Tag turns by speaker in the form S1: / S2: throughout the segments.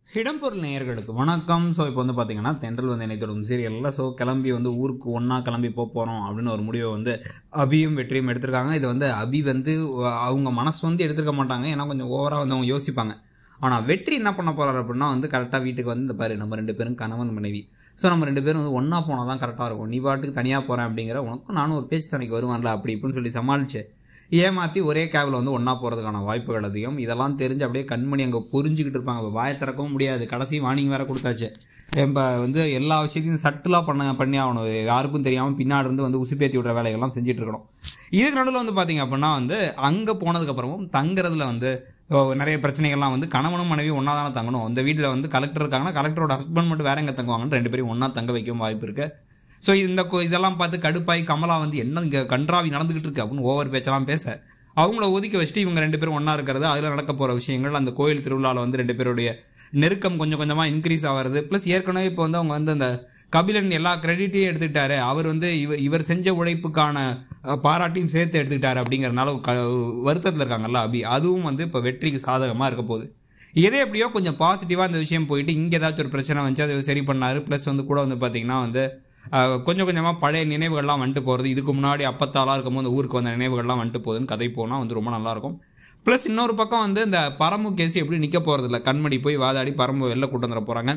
S1: இடம்பொருள் நேயர்களுக்கு வணக்கம் ஸோ இப்போ வந்து பார்த்தீங்கன்னா தென்றல் வந்து என்னை தொடரும் சீரியலில் ஸோ கிளம்பி வந்து ஊருக்கு ஒன்றா கிளம்பி போக போகிறோம் அப்படின்னு ஒரு முடிவை வந்து அபியும் வெற்றியும் எடுத்திருக்காங்க இது வந்து அபி வந்து அஹ், அவங்க மனசு வந்து எடுத்திருக்க மாட்டாங்க ஏன்னா கொஞ்சம் ஓவராக வந்து அவங்க யோசிப்பாங்க ஆனால் வெற்றி என்ன பண்ண போகிறாரு அப்படின்னா வந்து கரெக்டாக வீட்டுக்கு வந்து இந்த பாரு நம்ம ரெண்டு பேரும் கணவன் மனைவி ஸோ நம்ம ரெண்டு பேரும் வந்து ஒன்றா போனால் தான் கரெக்டாக இருக்கும் நீ பாட்டுக்கு தனியாக போகிறேன் அப்படிங்கிற உனக்கும் நானும் ஒரு பேச்சு தனிக்கு வருவான்ல அப்படி இப்படின்னு சொல்லி சமாளிச்சு ஏமாற்றி ஒரே கேபில் வந்து ஒன்றா போகிறதுக்கான வாய்ப்புகள் அதிகம் இதெல்லாம் தெரிஞ்சு அப்படியே கண்மணி அங்கே புரிஞ்சுக்கிட்டு இருப்பாங்க இப்போ வாயை திறக்கவும் முடியாது கடைசி வார்னிங் வேற கொடுத்தாச்சு இப்போ வந்து எல்லா விஷயத்தையும் சட்டிலாக பண்ண பண்ணி ஆகணும் யாருக்கும் தெரியாமல் பின்னாடி இருந்து வந்து உசுப்பேத்தி விடுற வேலைகள்லாம் செஞ்சுட்டு இருக்கணும் இதுக்கு நடுவில் வந்து பார்த்தீங்க அப்படின்னா வந்து அங்கே போனதுக்கப்புறமும் தங்குறதுல வந்து ஓ, நிறைய பிரச்சனைகள்லாம் வந்து கணவனும் மனைவி ஒன்றா தானே தங்கணும் அந்த வீட்டில் வந்து கலெக்டர் இருக்காங்கன்னா கலெக்டரோட ஹஸ்பண்ட் மட்டும் வேற எங்கே தங்குவாங்கன்னு ரெண்டு பேரும் ஒன்றா தங்க வைக்கவும் வாய்ப்பு இருக்குது ஸோ இந்த கொ- இதெல்லாம் பார்த்து கடுப்பாய் கமலா வந்து என்ன இங்கே கன்றாவி நடந்துகிட்டு இருக்கு அப்படின்னு ஓவர் பேச்செல்லாம் பேச அவங்கள ஒதுக்கி வச்சுட்டு இவங்க ரெண்டு பேரும் ஒன்றா இருக்கிறது அதில் நடக்க போகிற விஷயங்கள் அந்த கோயில் திருவிழாவில் வந்து ரெண்டு பேருடைய நெருக்கம் கொஞ்சம் கொஞ்சமாக இன்க்ரீஸ் ஆகிறது ப்ளஸ் ஏற்கனவே இப்போ வந்து அவங்க வந்து அந்த கபிலன் எல்லா கிரெடிட்டையும் எடுத்துக்கிட்டாரு அவர் வந்து இவர் இவர் செஞ்ச உழைப்புக்கான அஹ், பாராட்டையும் சேர்த்து எடுத்துக்கிட்டாரு அப்படிங்கறதுனால க வருத்தத்தில் இருக்காங்கல்ல அபி அதுவும் வந்து இப்போ வெற்றிக்கு சாதகமாக இருக்க போகுது இதே எப்படியோ கொஞ்சம் பாசிட்டிவாக அந்த விஷயம் போயிட்டு இங்கே ஏதாச்சும் ஒரு பிரச்சனை வந்துச்சு அதை சரி பண்ணாரு ப்ளஸ் வந்து கூட வந்து பார்த்தீங்கன்னா வந்து அஹ், கொஞ்சம் கொஞ்சமாக பழைய நினைவுகள்லாம் வந்துட்டு போகிறது இதுக்கு முன்னாடி அப்பத்தாலாக இருக்கும்போது ஊருக்கு வந்த நினைவுகள்லாம் வந்துட்டு போகுதுன்னு கதை போனால் வந்து ரொம்ப நல்லாயிருக்கும் ப்ளஸ் இன்னொரு பக்கம் வந்து இந்த பரம்பு கேஸ் எப்படி நிற்க போகிறதில்ல கண்மணி போய் வாதாடி பரம்பு வெளில கூட்டு வந்துட போகிறாங்க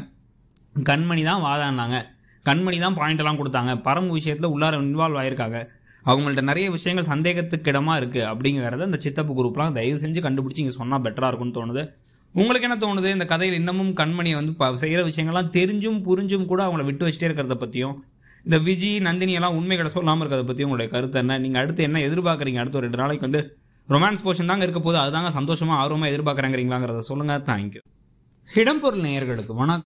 S1: கண்மணி தான் வாதாடினாங்க கண்மணி தான் பாயிண்ட் எல்லாம் கொடுத்தாங்க பரம்பு விஷயத்தில் உள்ளார இன்வால்வ் ஆயிருக்காங்க அவங்கள்ட்ட நிறைய விஷயங்கள் சந்தேகத்துக்கு இடமா இருக்குது அப்படிங்கிறத இந்த சித்தப்பு குரூப்லாம் தயவு செஞ்சு கண்டுபிடிச்சி இங்கே சொன்னால் பெட்டராக இருக்கும்னு தோணுது உங்களுக்கு என்ன தோணுது இந்த கதையில் இன்னமும் கண்மணி வந்து ப செய்கிற விஷயங்கள்லாம் தெரிஞ்சும் புரிஞ்சும் கூட அவங்கள விட்டு வச்சுட்டே இருக்கிறத பற்றியும் இந்த விஜி நந்தினி எல்லாம் உண்மைகளை சொல்லாமல் இருக்கிறத பற்றியும் உங்களுடைய கருத்து என்ன நீங்கள் அடுத்து என்ன எதிர்பார்க்குறீங்க அடுத்த ஒரு ரெண்டு நாளைக்கு வந்து ரொமான்ஸ் போர்ஷன் தாங்க இருக்க போது அதுதாங்க சந்தோஷமாக ஆர்வமாக எதிர்பார்க்குறேங்கிறீங்களாங்கிறத சொல்லுங்கள் தேங்க்யூ இடம்பொருள் நேயர்களுக்கு வணக்கம்